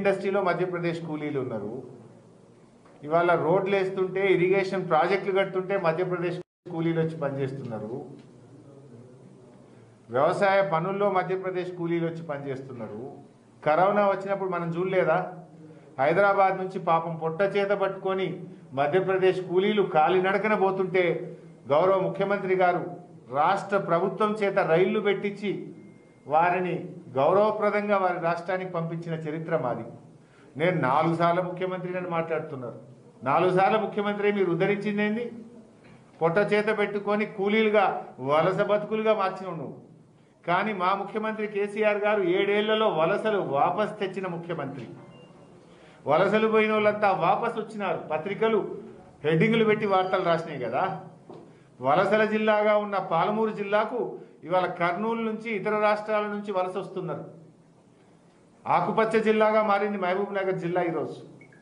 ఇండస్ట్రీలో మధ్యప్రదేశ్ కూలీలు ఉన్నారు ఇవాళ రోడ్లు వేస్తుంటే ఇరిగేషన్ ప్రాజెక్టులు కడుతుంటే మధ్యప్రదేశ్ కూలీలు వచ్చి పనిచేస్తున్నారు వ్యవసాయ పనుల్లో మధ్యప్రదేశ్ కూలీలు వచ్చి పనిచేస్తున్నారు కరోనా వచ్చినప్పుడు మనం చూడలేదా హైదరాబాద్ నుంచి పాపం పొట్ట చేత పట్టుకొని మధ్యప్రదేశ్ కూలీలు కాలినడకన పోతుంటే గౌరవ ముఖ్యమంత్రి గారు రాష్ట్ర ప్రభుత్వం చేత రైళ్లు పెట్టించి వారిని గౌరవప్రదంగా వారి రాష్ట్రానికి పంపించిన చరిత్ర మాది నేను నాలుగు సార్లు ముఖ్యమంత్రి అని మాట్లాడుతున్నారు నాలుగు సార్లు ముఖ్యమంత్రి మీరు ఉద్ధరించింది ఏంది పొట్ట చేత పెట్టుకొని కూలీలుగా వలస బతుకులుగా మార్చినావు నువ్వు కానీ మా ముఖ్యమంత్రి కేసీఆర్ గారు ఏడేళ్లలో వలసలు వాపస్ తెచ్చిన ముఖ్యమంత్రి వలసలు పోయిన వాళ్ళంతా వాపస్ వచ్చినారు పత్రికలు హెడ్డింగ్లు పెట్టి వార్తలు రాసినాయి కదా వలసల జిల్లాగా ఉన్న పాలమూరు జిల్లాకు ఇవాళ కర్నూలు నుంచి ఇతర రాష్ట్రాల నుంచి వలస వస్తున్నారు ఆకుపచ్చ జిల్లాగా మారింది మహబూబ్ నగర్ జిల్లా ఈరోజు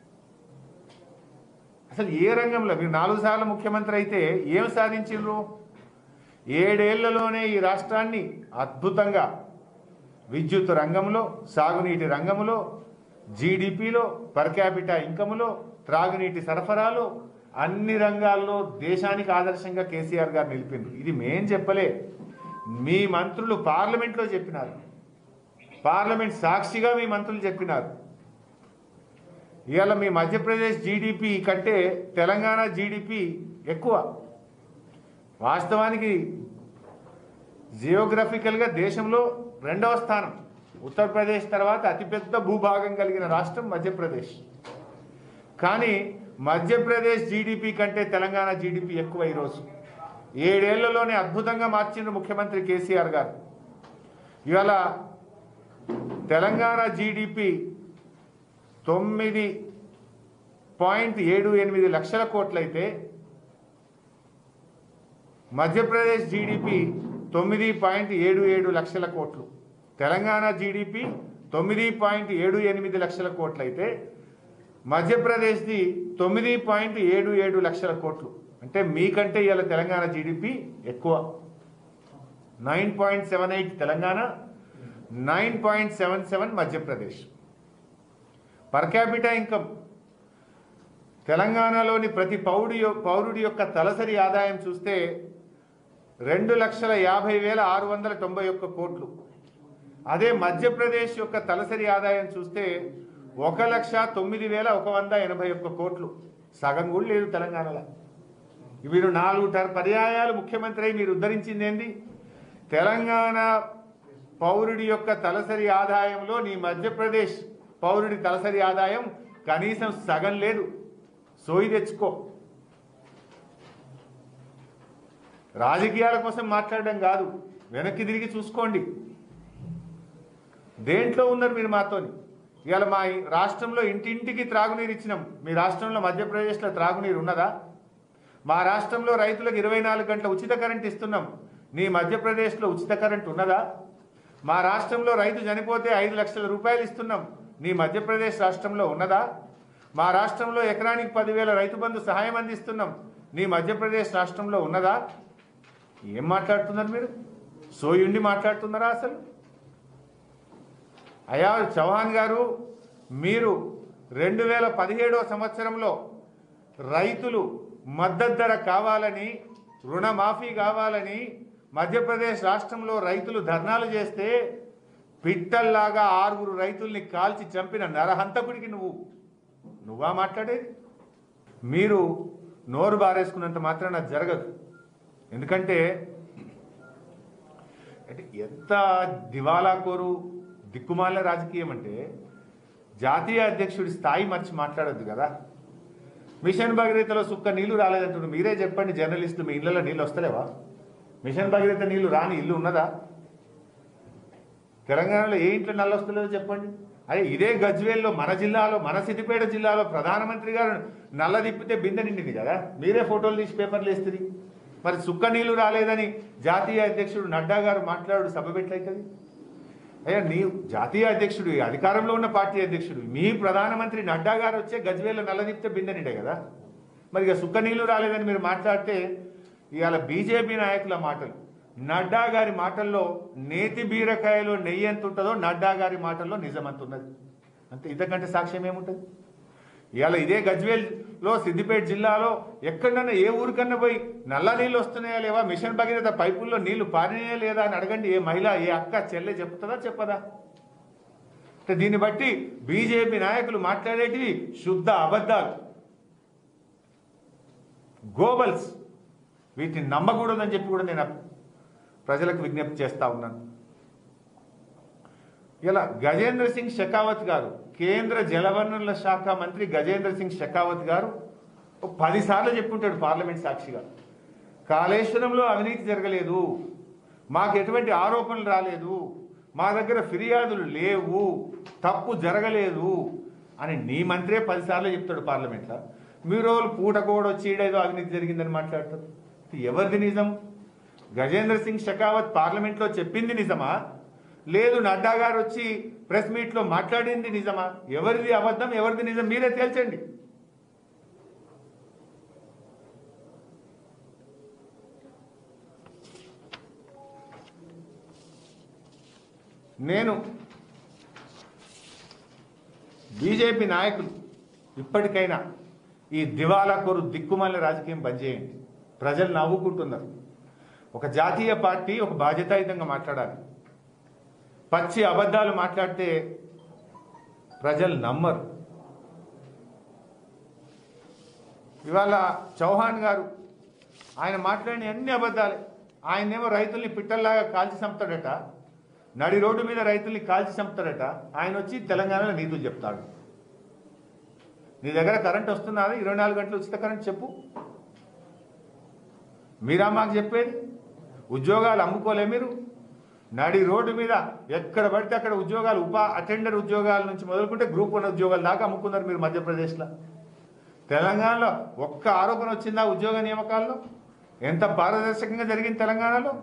అసలు ఏ రంగంలో మీరు నాలుగు సార్లు ముఖ్యమంత్రి అయితే ఏం సాధించిండ్రు ఏడేళ్లలోనే ఈ రాష్ట్రాన్ని అద్భుతంగా విద్యుత్ రంగంలో సాగునీటి రంగంలో జీడిపిలో పర్ క్యాపిటా ఇన్కములో త్రాగునీటి సరఫరాలో అన్ని రంగాల్లో దేశానికి ఆదర్శంగా కేసీఆర్ గారు నిలిపింది ఇది మేం చెప్పలే మీ మంత్రులు పార్లమెంట్లో చెప్పినారు పార్లమెంట్ సాక్షిగా మీ మంత్రులు చెప్పినారు ఇవాళ మీ మధ్యప్రదేశ్ జీడిపి కంటే తెలంగాణ జీడిపి ఎక్కువ వాస్తవానికి జియోగ్రఫికల్గా దేశంలో రెండవ స్థానం ఉత్తరప్రదేశ్ తర్వాత అతిపెద్ద భూభాగం కలిగిన రాష్ట్రం మధ్యప్రదేశ్ కానీ మధ్యప్రదేశ్ జీడిపి కంటే తెలంగాణ జీడిపి ఎక్కువ ఈరోజు ఏడేళ్లలోనే అద్భుతంగా మార్చిండ్రు ముఖ్యమంత్రి కేసీఆర్ గారు ఇవాళ తెలంగాణ జీడిపి తొమ్మిది పాయింట్ ఏడు ఎనిమిది లక్షల కోట్లయితే మధ్యప్రదేశ్ జీడిపి తొమ్మిది పాయింట్ ఏడు ఏడు లక్షల కోట్లు తెలంగాణ జీడిపి తొమ్మిది పాయింట్ ఏడు ఎనిమిది లక్షల కోట్లయితే మధ్యప్రదేశ్ది తొమ్మిది పాయింట్ ఏడు ఏడు లక్షల కోట్లు అంటే మీకంటే ఇవాళ తెలంగాణ జీడిపి ఎక్కువ nine point seven eight Telangana nine point seven seven Madhya Pradesh per capita income తెలంగాణలోని ప్రతి పౌరుడి యొ- పౌరుడి యొక్క తలసరి ఆదాయం చూస్తే రెండు లక్షల యాభై వేల ఆరు వందల తొంభై ఒక్క కోట్లు అదే మధ్యప్రదేశ్ యొక్క తలసరి ఆదాయం చూస్తే ఒక లక్ష తొమ్మిది వేల ఒక వంద ఎనభై ఒక్క కోట్లు సగం కూడా లేదు తెలంగాణలో మీరు నాలుగు టర్ పర్యాయాలు ముఖ్యమంత్రి అయి మీరు ఉద్ధరించింది ఏంది తెలంగాణ పౌరుడి యొక్క తలసరి ఆదాయంలో నీ మధ్యప్రదేశ్ పౌరుడి తలసరి ఆదాయం కనీసం సగం లేదు సోయి తెచ్చుకో రాజకీయాల కోసం మాట్లాడడం కాదు వెనక్కి తిరిగి చూసుకోండి దేంట్లో ఉన్నారు మీరు మాతోని ఇవాళ మా ఈ రాష్ట్రంలో ఇంటింటికి త్రాగునీరు ఇచ్చినాం మీ రాష్ట్రంలో మధ్యప్రదేశ్లో త్రాగునీరు ఉన్నదా మా రాష్ట్రంలో రైతులకు ఇరవై నాలుగు గంటల ఉచిత కరెంట్ ఇస్తున్నాం నీ మధ్యప్రదేశ్లో ఉచిత కరెంట్ ఉన్నదా మా రాష్ట్రంలో రైతు చనిపోతే ఐదు లక్షల రూపాయలు ఇస్తున్నాం నీ మధ్యప్రదేశ్ రాష్ట్రంలో ఉన్నదా మా రాష్ట్రంలో ఎకరానికి పదివేల రైతు బంధు సహాయం అందిస్తున్నాం నీ మధ్యప్రదేశ్ రాష్ట్రంలో ఉన్నదా ఏం మాట్లాడుతున్నారు మీరు సోయుండి మాట్లాడుతున్నారా అసలు అయా చౌహాన్ గారు మీరు రెండు వేల పదిహేడవ సంవత్సరంలో రైతులు మద్దతు ధర కావాలని రుణమాఫీ కావాలని మధ్యప్రదేశ్ రాష్ట్రంలో రైతులు ధర్నాలు చేస్తే పిట్టల్లాగా ఆరుగురు రైతుల్ని కాల్చి చంపిన నరహంతకుడికి నువ్వు నువ్వా మాట్లాడేది మీరు నోరు బారేసుకున్నంత మాత్రాన అది జరగదు ఎందుకంటే అంటే ఎంత దివాలా కోరు దిక్కుమాల రాజకీయం అంటే జాతీయ అధ్యక్షుడి స్థాయి మర్చి మాట్లాడొద్దు కదా మిషన్ భగీరథలో సుక్క నీళ్లు రాలేదంటున్నారు మీరే చెప్పండి జర్నలిస్టులు మీ ఇళ్లలో నీళ్ళు వస్తలేవా మిషన్ భగీరథ నీళ్లు రాని ఇల్లు ఉన్నదా తెలంగాణలో ఏ ఇంట్లో నల్ల వస్తలేదో చెప్పండి అదే ఇదే గజ్వేల్లో మన జిల్లాలో మన సిద్దిపేట జిల్లాలో ప్రధానమంత్రి గారు నల్ల తిప్పితే బిందె నిండింది కదా మీరే ఫోటోలు తీసి పేపర్లు వేస్తుంది మరి సుక్క నీళ్లు రాలేదని జాతీయ అధ్యక్షుడు నడ్డా గారు మాట్లాడు సభ పెట్టలవుతుంది అయ్యా నీ జాతీయ అధ్యక్షుడు అధికారంలో ఉన్న పార్టీ అధ్యక్షుడు మీ ప్రధానమంత్రి నడ్డా గారు వచ్చే గజ్వేల్లో నల్ల తిప్పితే బిందె నిండే కదా మరి ఇక సుక్క నీళ్లు రాలేదని మీరు మాట్లాడితే ఇవాళ బీజేపీ నాయకుల మాటలు నడ్డా గారి మాటల్లో నేతి బీరకాయలో నెయ్యి ఎంత ఉంటుందో నడ్డా గారి మాటల్లో నిజం అంత ఉన్నది అంతే ఇంతకంటే సాక్ష్యం ఏముంటుంది ఇవాళ ఇదే గజ్వేల్లో సిద్దిపేట జిల్లాలో ఎక్కడన్నా ఏ ఊరికన్నా పోయి నల్ల నీళ్ళు వస్తున్నాయా లేవా మిషన్ భగీరథ పైపుల్లో నీళ్లు పారినాయా లేదా అని అడగండి ఏ మహిళ ఏ అక్క చెల్లె చెప్తుందా చెప్పదా అంటే దీన్ని బట్టి బీజేపీ నాయకులు మాట్లాడేటివి శుద్ధ అబద్ధాలు గోబల్స్ వీటిని నమ్మకూడదని చెప్పి కూడా నేను ప్రజలకు విజ్ఞప్తి చేస్తా ఉన్నాను ఇలా గజేంద్ర సింగ్ షెకావత్ గారు కేంద్ర జలవనరుల శాఖ మంత్రి గజేంద్ర సింగ్ షెకావత్ గారు ఓ పదిసార్లు చెప్పుంటాడు పార్లమెంట్ సాక్షిగా కాళేశ్వరంలో అవినీతి జరగలేదు మాకు ఎటువంటి ఆరోపణలు రాలేదు మా దగ్గర ఫిర్యాదులు లేవు తప్పు జరగలేదు అని నీ మంత్రే పదిసార్లు చెప్తాడు పార్లమెంట్లో మీరు రోజులు పూటకోడు వచ్చి ఈడేదో అవినీతి జరిగిందని మాట్లాడతారు ఇది ఎవరిది నిజం గజేంద్ర సింగ్ షెకావత్ పార్లమెంట్లో చెప్పింది నిజమా లేదు నడ్డా గారు వచ్చి ప్రెస్ మీట్లో మాట్లాడింది నిజమా ఎవరిది అబద్ధం ఎవరిది నిజం మీరే తేల్చండి నేను బీజేపీ నాయకులు ఇప్పటికైనా ఈ దివాలా కోరు దిక్కుమాల రాజకీయం బంద్ చేయండి ప్రజలు నవ్వుకుంటున్నారు ఒక జాతీయ పార్టీ ఒక బాధ్యతాయుతంగా మాట్లాడాలి పచ్చి అబద్ధాలు మాట్లాడితే ప్రజలు నమ్మరు ఇవాళ చౌహాన్ గారు ఆయన మాట్లాడిన అన్ని అబద్ధాలే ఆయనేమో రైతుల్ని పిట్టల్లాగా కాల్చి చంపుతాడట నడి రోడ్డు మీద రైతుల్ని కాల్చి చంపుతాడట ఆయన వచ్చి తెలంగాణలో నీతులు చెప్తాడు నీ దగ్గర కరెంట్ వస్తున్నది ఇరవై నాలుగు గంటలు ఉచిత కరెంట్ చెప్పు మీరా మాకు చెప్పేది ఉద్యోగాలు అమ్ముకోలే మీరు నడి రోడ్డు మీద ఎక్కడ పడితే అక్కడ ఉద్యోగాలు ఉపా అటెండర్ ఉద్యోగాల నుంచి మొదలుకుంటే గ్రూప్ వన్ ఉద్యోగాల దాకా అమ్ముకున్నారు మీరు మధ్యప్రదేశ్లో తెలంగాణలో ఒక్క ఆరోపణ వచ్చిందా ఉద్యోగ నియామకాల్లో ఎంత పారదర్శకంగా జరిగింది తెలంగాణలో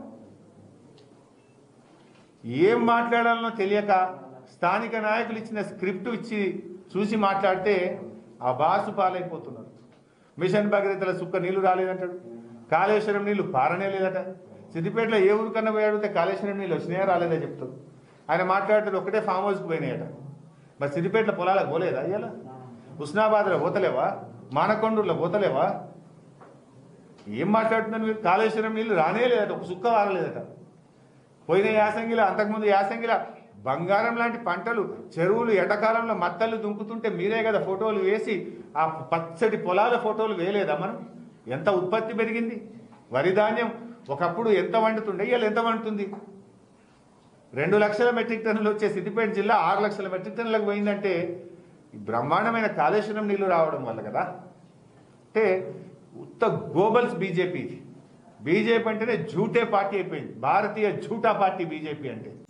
ఏం మాట్లాడాలనో తెలియక స్థానిక నాయకులు ఇచ్చిన స్క్రిప్ట్ ఇచ్చి చూసి మాట్లాడితే ఆ బాసు పాలైపోతున్నారు మిషన్ భగీరథల సుక్క నీళ్లు రాలేదంటాడు కాళేశ్వరం నీళ్లు పారనే లేదట సిద్దిపేటలో ఏ ఊరికన్నా పోయి అడిగితే కాళేశ్వరం నీళ్ళు వచ్చినాయా రాలేదా చెప్తాడు ఆయన మాట్లాడుతాడు ఒకటే ఫామ్ హౌస్కి పోయినాయట మరి సిద్దిపేటలో పొలాలకు పోలేదా ఇవాళ హుస్నాబాద్లో పోతలేవా మానకొండూరులో పోతలేవా ఏం మాట్లాడుతున్నారు మీరు కాళేశ్వరం నీళ్ళు రానే లేదట ఒక సుక్క వారలేదట పోయిన యాసంగిల అంతకుముందు యాసంగిల బంగారం లాంటి పంటలు చెరువులు ఎండాకాలంలో మత్తలు దుంకుతుంటే మీరే కదా ఫోటోలు వేసి ఆ పచ్చటి పొలాల ఫోటోలు వేయలేదా మనం ఎంత ఉత్పత్తి పెరిగింది వరి ధాన్యం ఒకప్పుడు ఎంత వండుతుండే ఇవాళ ఎంత వండుతుంది రెండు లక్షల మెట్రిక్ టన్నులు వచ్చే సిద్దిపేట జిల్లా ఆరు లక్షల మెట్రిక్ టన్నులకు పోయిందంటే ఈ బ్రహ్మాండమైన కాళేశ్వరం నీళ్లు రావడం వల్ల కదా అంటే ఉత్త గోబల్స్ బీజేపీ బీజేపీ అంటేనే జూటే పార్టీ అయిపోయింది భారతీయ జూటా పార్టీ బీజేపీ అంటే